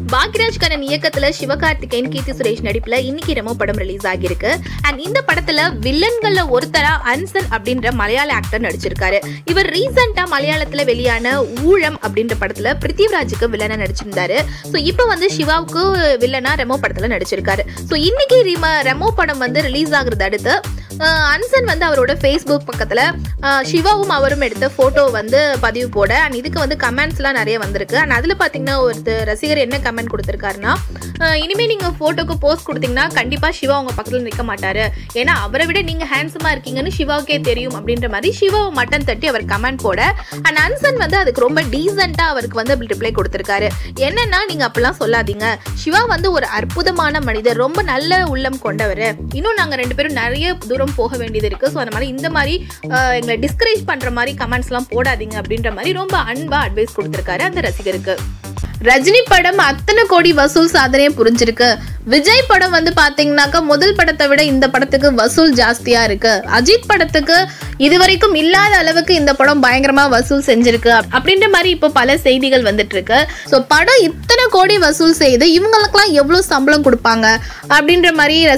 பாக்யராஜ் கண்ணன் இயக்கத்துல சிவகார்த்திகேயன் கீர்த்தி சுரேஷ் நடிப்புல இன்னைக்கு ரெமோ படம் ரிலீஸ் ஆகியிருக்கு அண்ட் இந்த படத்துல வில்லன்கள்ல ஒருத்தரா அன்சன் அப்படின்ற மலையாள ஆக்டர் நடிச்சிருக்காரு இவர் ரீசெண்டா மலையாளத்துல வெளியான ஊழம் அப்படின்ற படத்துல பிருத்திவிராஜுக்கு வில்லனா நடிச்சிருந்தாரு ஸோ இப்போ வந்து சிவாவுக்கு வில்லனா ரெமோ படத்துல நடிச்சிருக்காரு ஸோ இன்னைக்கு ரிம ரெமோ படம் வந்து ரிலீஸ் ஆகுறது அடுத்து அஹ், அன்சன் வந்து அவரோட ஃபேஸ்புக் பக்கத்துல அஹ், சிவாவும் அவரும் எடுத்த போட்டோ வந்து பதிவு போட அண்ட் இதுக்கு வந்து கமெண்ட்ஸ்லாம் நிறைய வந்திருக்கு அண்ட் அதுல பாத்தீங்கன்னா ஒருத்தர் ரசிகர் என்ன கமெண்ட் கொடுத்திருக்காருன்னா அஹ், இனிமே நீங்க போட்டோக்கு போஸ்ட் கொடுத்தீங்கன்னா கண்டிப்பா சிவா உங்க பக்கத்துல நிற்க மாட்டாரு ஏன்னா அவரை விட நீங்க ஹேண்ட்ஸமா இருக்கீங்கன்னு சிவாவுக்கே தெரியும் அப்படின்ற மாதிரி சிவாவை மட்டன் தட்டி அவர் கமெண்ட் போட அண்ட் அன்சன் வந்து அதுக்கு ரொம்ப டீசெண்டா அவருக்கு வந்து ரிப்ளை கொடுத்திருக்காரு என்னன்னா நீங்க அப்பெல்லாம் சொல்லாதீங்க சிவா வந்து ஒரு அற்புதமான மனிதர் ரொம்ப நல்ல உள்ளம் கொண்டவர் இன்னும் நாங்க ரெண்டு பேரும் நிறைய தூரம் போக வேண்டியது இருக்கு ஸோ அந்த மாதிரி இந்த மாதிரி அஹ், எங்களை டிஸ்கரேஜ் பண்ற மாதிரி கமெண்ட்ஸ் எல்லாம் போடாதீங்க அப்படின்ற மாதிரி ரொம்ப அன்பா அட்வைஸ் கொடுத்திருக்காரு அந்த ரசிகருக்கு ரஜினி படம் அத்தனை கோடி வசூல் சாதனையை புரிஞ்சிருக்கு விஜய் படம் வந்து பாத்தீங்கன்னாக்கா முதல் படத்தை விட இந்த படத்துக்கு வசூல் ஜாஸ்தியா இருக்கு அஜித் படத்துக்கு இதுவரைக்கும் இல்லாத அளவுக்கு இந்த படம் பயங்கரமா வசூல் செஞ்சிருக்கு அப்படின்ற மாதிரி இப்போ பல செய்திகள் வந்துட்டு இருக்கு ஸோ படம் இத்தனை கோடி வசூல் செய்து இவங்களுக்கெல்லாம் எவ்வளவு சம்பளம் கொடுப்பாங்க அப்படின்ற மாதிரி